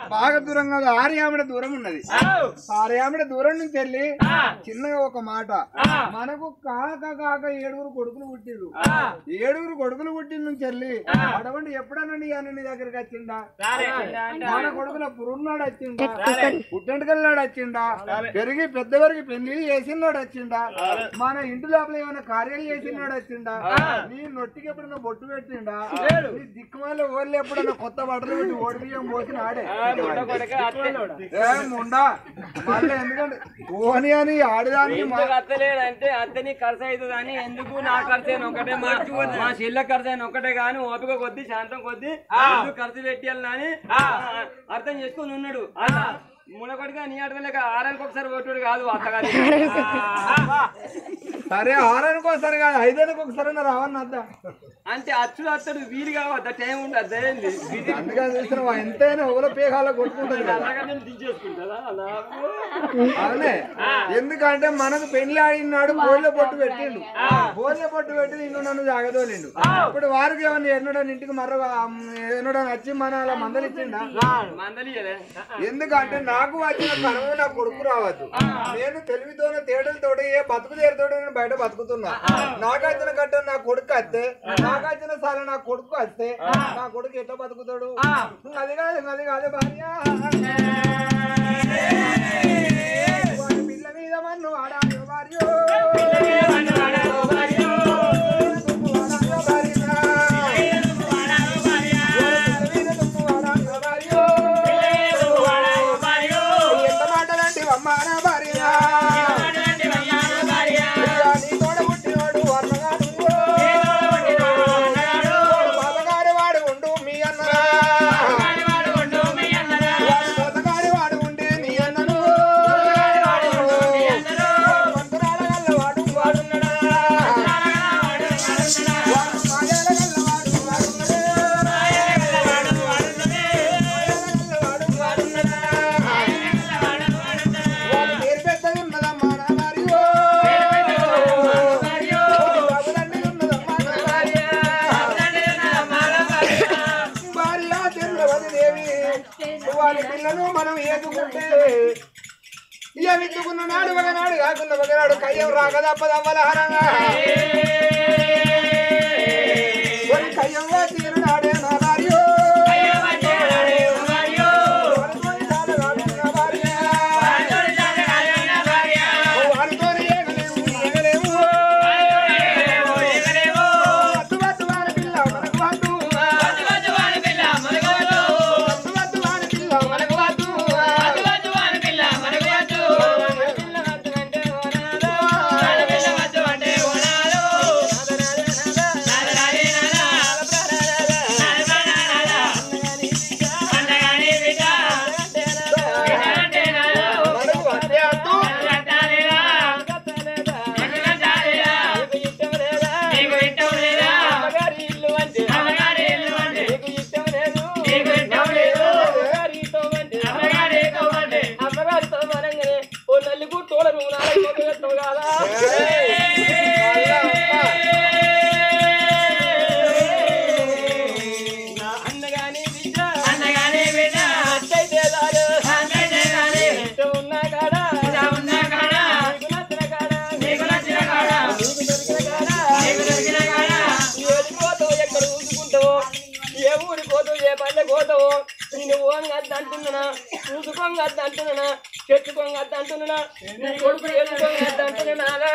బాగా దూరం కాదు ఆరు ఆమెడ దూరం ఉన్నది ఆరు ఆమెడ దూరం నుంచి వెళ్ళి చిన్నగా ఒక మాట మనకు కాక కాక ఏడుగురు కొడుకులు పుట్టిరు ఏడుగురు కొడుకులు పుట్టిన నుంచి వెళ్ళి అటువంటి ఎప్పుడన్నా నీ అన్న నీ దగ్గరికి వచ్చిండా మన కొడుకుల పురున్నాడు వచ్చిండా పుట్టెంటుకల్లాడు వచ్చిండా పెరిగి పెద్దవారికి పెళ్లి చేసినాడు వచ్చిండా మన ఇంటి లోపల ఏమైనా కార్యాలు చేసినాడు వచ్చిండా నీ నొట్టికి ఎప్పుడైనా బొట్టు పెట్టిండా నీ దిక్కుమాల ఓర్లు ఎప్పుడైనా కొత్త బట్టలు పెట్టి ఓడి బియ్యం పోసిన ఆడే ఏ ముండా మళ్ళీ ఎందుకంటే ఓని అని ఆడదాన్ని మా- అత్తలేదంటే అత్తని ఖర్చు అవుతుంది అని ఎందుకు నా ఖర్చు అయిన ఒకటే మా మా చెల్ల ఖర్చు అయిన ఒకటే కానీ ఓపిక కొద్ది శాంతం కొద్ది ఎందుకు ఖర్చు పెట్టాలని అర్థం చేసుకొని ఉన్నాడు మునకొడిగా నీ అడగలేక ఆరానికి ఒకసారి కొట్టుడు కాదు అత్తగారి సరే ఆరానికి ఒకసారి కాదు ఐదానికి ఒకసారి రావన్న అద్దా అంటే అచ్చుడు అత్తడు వీలు కావద్ద టైం ఉండదు అదేంది అందుకని చూసిన ఎంతైనా ఓల పేగాల కొట్టుకుంటుంది కదా అలాగా నేను దించేసుకుంటారా అలా అవునే ఎందుకంటే మనకు పెళ్లి ఆడినాడు బోర్ల పొట్టు పెట్టిండు బోర్ల పొట్టు పెట్టి నిన్ను నన్ను జాగదోలిండు ఇప్పుడు వారికి ఏమన్నా ఎన్నడని ఇంటికి మరో ఎన్నడని వచ్చి మన అలా మందలు ఇచ్చిండా మందలియలే ఎందుకంటే నాకు వచ్చిన కనవ నా కొడుకు రావద్దు నేను తెలివితోనే తేడలతోటి ఏ బతుకు తేరుతోటి నేను బయట బతుకుతున్నా నాకు వచ్చిన కట్ట నా కొడుకు వస్తే నాకు వచ్చిన సాల నా కొడుకు వస్తే నా కొడుకు ఎట్లా బతుకుతాడు అది కాదు అది కాదు భార్య వాడి పిల్ల మీద మన్ను ఆడాలి భార్య దుమ్ము ఆడాలి భార్య. పిల్ల మీద దుమ్ము ఆడాలి భార్య. ఎంత మాటలంటే అమ్మాన భార్య నీ తోడ పుట్టినోడు వర్ణగాడు బాబగారి వాడు ఉండు మీ అన్న బాబగారి వాడు ఉండే మీ అన్నను మంత్రాల గల్ల వాడు వాడున్నడా వాడు మాయాల గల్ల వాడు వాడున్నడే మాయాల గల్ల వాడు వాడున్నడా వాడు పేరు పెద్దది ఉన్నదమ్మా నా భార్యో. బాబులండి ఉన్నదమ్మా నా భార్య. భార్య చంద్రవతి దేవి వారి పిల్లను మనం ఏదుకుంటే ఇక విత్తుకున్న నాడు ఒకనాడు కాకున్న ఒకనాడు కయ్యం రాక తప్పదవ్వలహరంగా కొన్ని కయ్యం తీరు నాడే నా భార్యో. వారితోని సాలగాడు నా భార్య. వారితోని ఏగలేము, ఏగలేము. వద్దు వద్దు వారి పిల్ల మనకు వద్దు. వద్దు వద్దు వారి పిల్ల మనకు వద్దు. మనకు వద్దే వద్దు. మళ్ళా అమ్మ. ఏ ఊరి పోతావు ఏ పల్లె పోతావు నేను ఓన్ అద్ద అంటున్నానా చూసుకోంగ అద్ద అంటున్నానా చెట్టుకోంగ అద్ద అంటున్నానా నీ కొడుకు ఎదుకోంగ అద్ద అంటున్నానా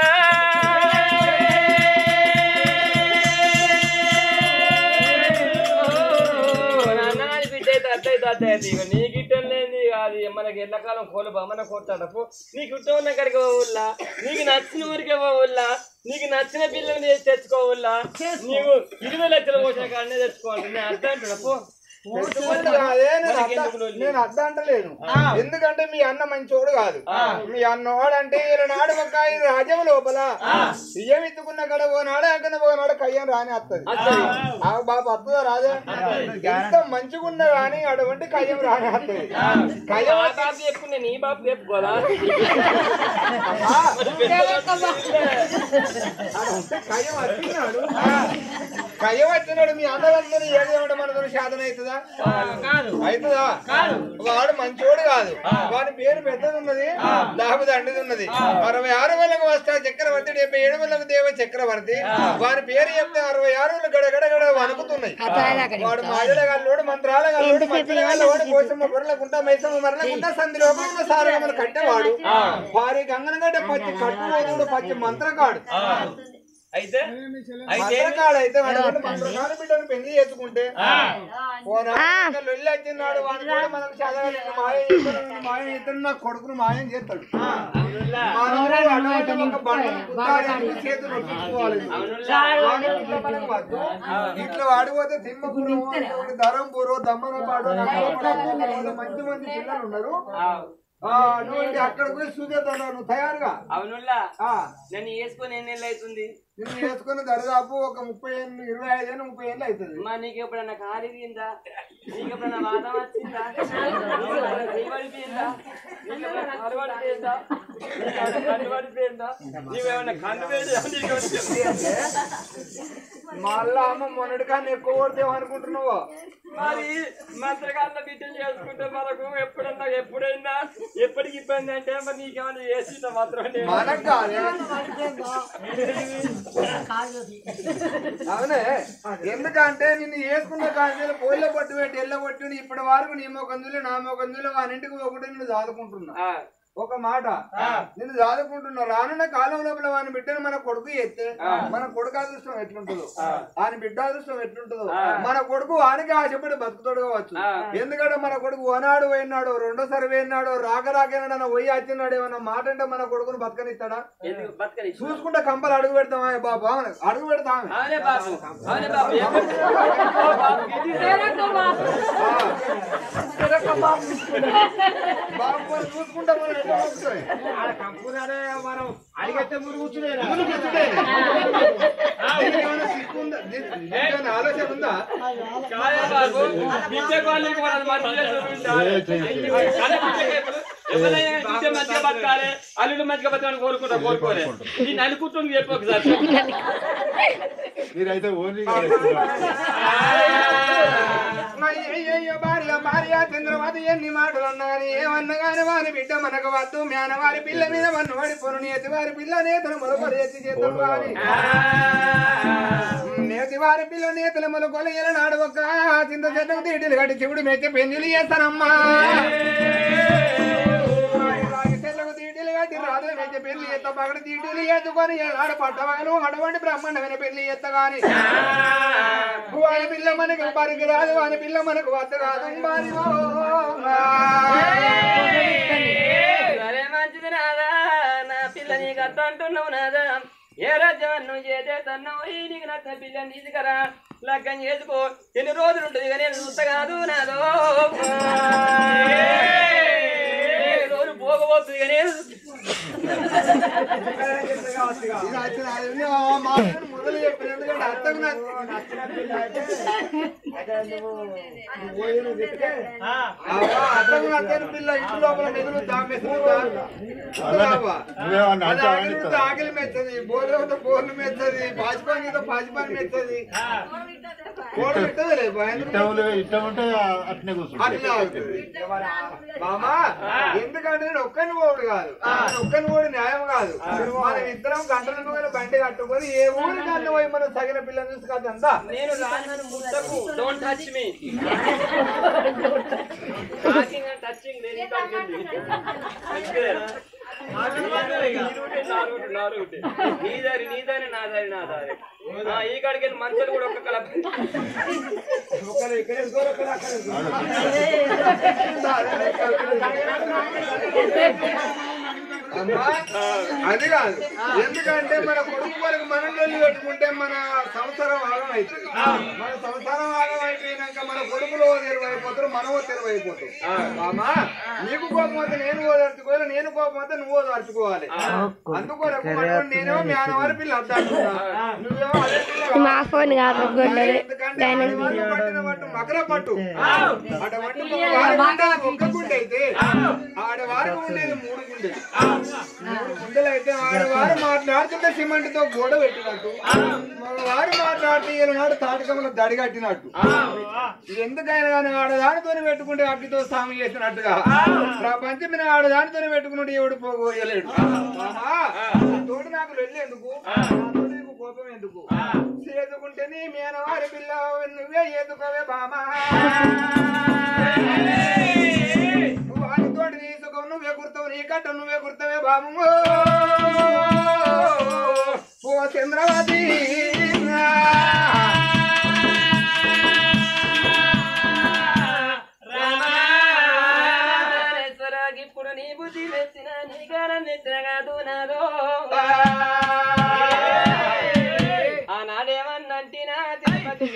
నీకు ఇట్టం లేని అది మనకి ఎండాకాలం కోళ్ళు బొమ్మన కొట్టాడు నీకు ఇట్టం ఉన్న కడికి పోవుల్లా నీకు నచ్చిన ఊరికే పోవుల్లా నీకు నచ్చిన పిల్లల్ని చేసి తెచ్చుకోవుల్లా నీకు ఇరవై లక్షల పోసిన కాడనే తెచ్చుకోవాలి నేను అర్థం అంటున్నా పో తెచ్చుకుంటే అదే నేను అద్ద- నేను అద్ద అంటలేను ఎందుకంటే మీ అన్న మంచోడు కాదు మీ అన్నోడు అంటే ఈయన నాడు ఒక ఆయన రాజ్యం లోపల బియ్యం ఎత్తుకున్న కడ ఓ నాడు అక్కడ ఓ నాడు కయ్యం రాని వస్తుంది ఆ బాబు వస్తుందా రాజా ఎంత మంచిగున్నా కానీ అటువంటి కయ్యం రాని వస్తుంది కయ్యం ఆ బాబు చెప్పుకునే నీ బాబు చెప్పుకోవాలా అదంటే కయ్యం వచ్చినాడు కయ్య వచ్చినాడు మీ అందరందరూ ఏది ఏమంటే మనతో శాతం అవుతుందా అవుతుందా వాడు మంచోడు కాదు వాడి పేరు పెద్దది ఉన్నది లేకపోతే అండిది ఉన్నది అరవై ఆరు వేలకు వస్తా చక్రవర్తి డెబ్బై ఏడు వేలకు దేవ చక్రవర్తి వారి పేరు చెప్తే అరవై ఆరు వేలు గడ గడ గడ వణుకుతున్నాయి వాడు మాయల గల్లోడు మంత్రాల గల్లోడు మధ్యల గల్లోడు కోసమ్మ బుర్రలకుంటా మైసమ్మ మరలకుంటా సంధి లోపల ఉన్న సారగమలు కట్టేవాడు వారి గంగనగడ్డ పచ్చి కట్టుబోతుడు పచ్చి మంత్రకాడు అయితే అయితే మంత్రకాడు అయితే వాడు ఒకటి మంత్రకాడు బిడ్డను పెళ్లి చేసుకుంటే పోనా ఇంకా లొల్లి వచ్చినాడు వాడు కూడా మనకు చదవాలి మాయం చేస్తాడు మాయం చేస్తాడు నా కొడుకును మాయం చేస్తాడు మనోడు అటువంటి ఒక బండను గుద్దాలి, చేతులు నొప్పించుకోవాలి. వాడు ఇట్లా మనకు వద్దు. ఇట్లా వాడిపోతే తిమ్మపురం ధరంపూరు దమ్మనపాడు నక్కలపాడు, మంచి మంది పిల్లలు ఉన్నారు ఆ, నువ్వు ఇంక అక్కడికి పోయి చూసేద్దాను నువ్వు తయారుగా అవునుల్లా ఆ, నన్ను వేసుకొని ఎన్ని నెలలు అవుతుంది నిన్ను వేసుకుని దరిదాపు ఒక ముప్పై ఏళ్ళు ఇరవై ఐదు ఏళ్ళు ముప్పై ఏళ్ళు అవుతుంది మా నీకు ఎప్పుడన్నా ఖాళీ తిందా నీకు ఎప్పుడన్నా వాదం వచ్చిందా నీకు ఎప్పుడన్నా చెయ్యి పడిపోయిందా నీకు ఎప్పుడన్నా కాలు పడిపోయిందా నీకు ఏమన్నా కన్ను పడిపోయిందా నీవేమన్నా కన్ను పోయిందా నీకు వచ్చింది మళ్ళా అమ్మ మొన్నటి కానీ ఎక్కువ కొడతావు అనుకుంటున్నావు మరి మంత్రగాళ్ళ బిడ్డలు చేసుకుంటే మనకు ఎప్పుడన్నా ఎప్పుడైనా ఎప్పటికి ఇబ్బంది అంటే మరి నీకేమన్నా చేసిందా మాత్రం మనకు కాదే అవునే ఎందుకంటే నిన్ను వేసుకున్న కాంచెలు పోయిలో పట్టు పెట్టి ఎల్ల పట్టు ఇప్పటి వరకు నీ మొకందులు నా మొకందులు వానింటికి ఒకటి నిన్ను దాదుకుంటున్నా ఒక మాట నిన్ను దాదుకుంటున్నా రానున్న కాలం లోపల వాని బిడ్డను మన కొడుకు ఎత్తే మన కొడుకు అదృష్టం ఎట్లుంటుందో ఆయన బిడ్డ అదృష్టం ఎట్లుంటుందో మన కొడుకు వానికి ఆశపడి బతుకుతాడు కావచ్చు ఎందుకంటే మన కొడుకు ఓనాడు పోయినాడు రెండోసారి పోయినాడు రాక రాకేనాడు పోయి వచ్చినాడు ఏమన్నా మాట అంటే మన కొడుకును బతకనిస్తాడా ఎందుకు బతకని చూసుకుంటే కంపలు అడుగు పెడతామా బాబు అవును, అడుగు పెడతాం అవునే బాబు అవునే బాబు బాబు మరి చూసుకుంటే మనం ఎట్లా వస్తాయి? మునుగుచ్చుడే. దీనికి ఏమైనా సిగ్గు ఉందా? దీనికి ఏమైనా ఆలోచన ఉందా కాదే బాబు బిడ్డ వాళ్ళకి వాళ్ళ మంచిగా చూపించాలి కానీ బిడ్డకి ఎవరైనా బిడ్డ మంచిగా బతకాలి అల్లుడు మంచిగా బతకాలని కోరుకుంటా కోరుకోలే నేను అనుకుంటుంది చెప్పు ఒకసారి మీరైతే ఓన్లీ అయ్యయ్యో భార్య భార్య చంద్రమతి ఎన్ని మాటలు అన్నా గాని ఏమన్నా గాని వారి బిడ్డ మనకు వద్దు మేన వారి పిల్ల మీద మన్ను పడిపోను నేతి వారి పిల్ల నేతలు మొలకొలు ఎత్తి చేద్దాం గాని నేతి వారి పిల్ల నేతలు మొలకొలు ఎలనాడు ఒక చింత చెట్టుకు తీటిలు కట్టి చెవుడు మెచ్చి పెంజులు చేస్తానమ్మా రాగి చెట్లకు తీటిలు కట్టి రాజులు మెచ్చి పెళ్లి ఎత్త పగడ తీటిలు ఎత్తుకొని ఏనాడు పట్టవగలు అటువంటి బ్రహ్మాండమైన పెళ్లి ఎత్తగాని వాని పిల్ల మనకు పరికి రాదు వాని పిల్ల మనకు వద్ద కాదు వాని ఓ. సరే మంచిది నాదా నా పిల్ల నీకు అత్త అంటున్నావు నాదా ఏ రాజ్యం నువ్వు చేసేస్తున్నావు ఈ నీకు నచ్చిన పిల్లని తీసుకురా లగ్గం చేసుకో ఎన్ని రోజులు ఉంటుంది కానీ నేను చూస్తా కాదు నాదో ఏ రోజు పోకపోతుంది కానీ ఇది వచ్చిన అది ఉంది, ఆ మాటను మొదలు చెప్పిన ఎందుకంటే అత్తకు నచ్చిన పిల్ల అయితే నువ్వు పోయి నువ్వు చెప్తే, అవ్వ, అత్తకు నచ్చని పిల్ల ఇంటి లోపల మెదులు దామెస్తుందా? అవ్వ. నువ్వేమన్నా అది అంటే ఆకలితో ఆకలి మెచ్చది బోర్లతో బోర్లు మెచ్చది పాచిపానితో పాచిపాని మెచ్చది కోడ పెట్టదు లేదు ఇట్టములు ఇట్టం ఉంటే అట్నే కూర్చుంటాం అట్లా అవుతుంది. మామా ఎందుకంటే నేను ఒక్కని పోడు కాదు నేను ఒక్కని పోడు న్యాయం కాదు మనం ఇద్దరం గంటల నూనె బండి కట్టుకొని ఏ ఊరి కన్ను పోయి మనం తగిన పిల్లని చూసుకోద్దా నేను రాను ముట్టకు don't touch me talking and touching నేను నీ దారి నీ దారి నా దారి నా దారి ఆ, ఈ కాడికి వెళ్ళి మంచాలు కూడా ఒక్క కలప ఒకరు ఇక్కడ వేసుకోరు, ఒకరు అక్కడ వేసుకోరు. అమ్మా, అది కాదు ఎందుకంటే మన కొడుకు వరకు మనం వెళ్ళి పెట్టుకుంటే మన సంసారం ఆగం అవుతుంది మన సంసారం ఆగం అయిపోయినాక మన కొడుకులు తెరువైపోతారు మనము తెరువైపోతాం మామా నీకు కోపం వస్తే నేను ఓదార్చుకోవాలి నేను కోపం వస్తే నువ్వు ఓదార్చుకోవాలి అందుకోరకు అటువంటి నేనేమో మీ ఆనవారి పిల్ల అద్దాడుతున్నా నువ్వేమో అదే పిల్ల కాదు. మా ఫోన్ కాదు గొల్లది ఎందుకంటే ఆడవాళ్ళు పట్టిన పట్టు మకర పట్టు అటువంటి వారికి ఉండేది ఒక్క గుండె అయితే ఆడవారికి ఉండేది మూడు గుండెలు మూడు గుండెలు అయితే ఆడవారు మాట్లాడుతుంటే సిమెంట్ తో గోడ పెట్టినట్టు మగవాడు మాట్లాడితే ఈనాడు తాటకంలో దడి కట్టినట్టు ఇది ఎందుకైనా కానీ ఆడదానితో పెట్టుకుంటే అగ్గితో స్వామి చేసినట్టుగా ప్రపంచం మీద ఆడదానితో పెట్టుకుంటే ఎవడు పోగోయలేడు మామా, తోటి నాకు వెళ్ళి ఎందుకు నాతో నీకు కోపం ఎందుకు చేసుకుంటే నీ మేనవారి పిల్ల నువ్వే ఎదుకోవే బామా నువ్వు వానితోటి తీసుకో నువ్వే కుర్తావు నీ కట్ట నువ్వే కుర్తవే బాము ఓ చంద్రవతి ఇప్పుడు నీ బుద్ధి మెచ్చిన నీ గానం మెచ్చిన కాదు నాదో ఆనాడేమన్నంటినా తిరుపతి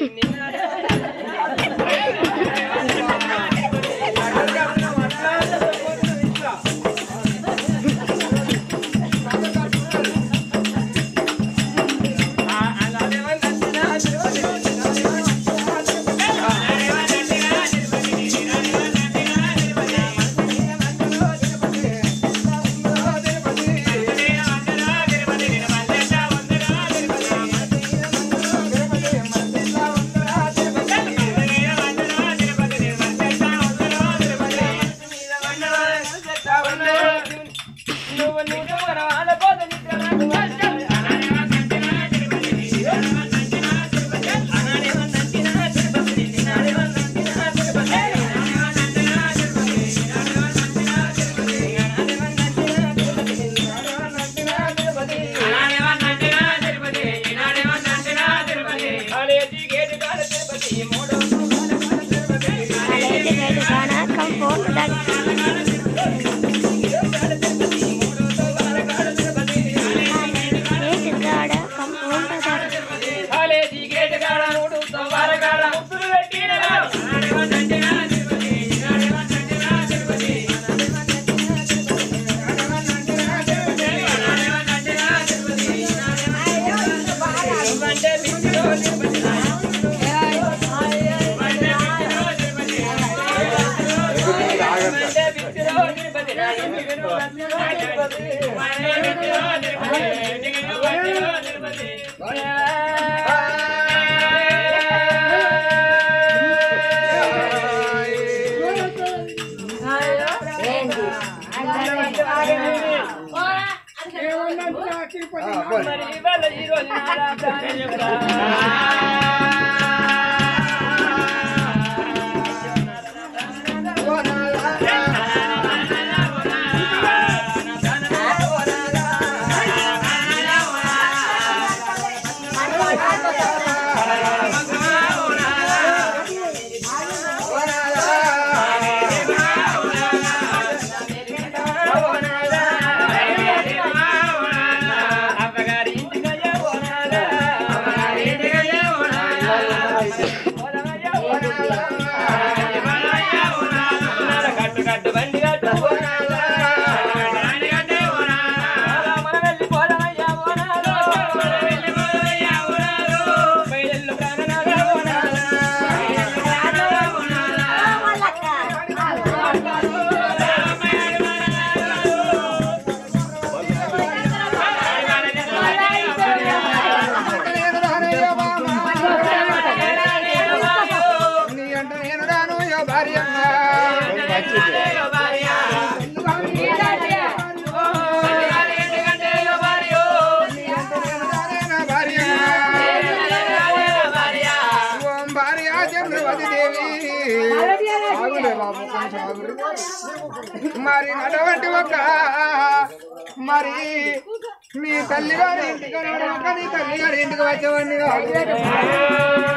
నువ్వు నువ్వు వాళ్ళ Gaana come for that. Hey, Gaana come for that. మరి ఇవాళ ఈ రోజు నాడా ప్రాణం చెప్తా. అమ్మగారి ఇంటికయ్యా పోనాలా. పోదామయ్యా పోనాలా. కట్టు కట్టు బండి కట్టు పోనాలా. మనం వెళ్ళి పోదామయ్యా పోనాలా. బయలు ప్రాణనాథ పోనాలా. నేను రానయ్యో బామా. నీ అంట నేను రాను యో భార్యమ్మ. నీ అంట నేను రానే నా భార్యమ్మ. ఓం భార్య చంద్రవతి దేవి ఆగులే బాబు కొంచెం ఆగురు. మరి అటువంటి ఒక మరి మీ తల్లి గారి ఇంటికి నీ తల్లి గారి ఇంటికి వచ్చేవాడిని కాదు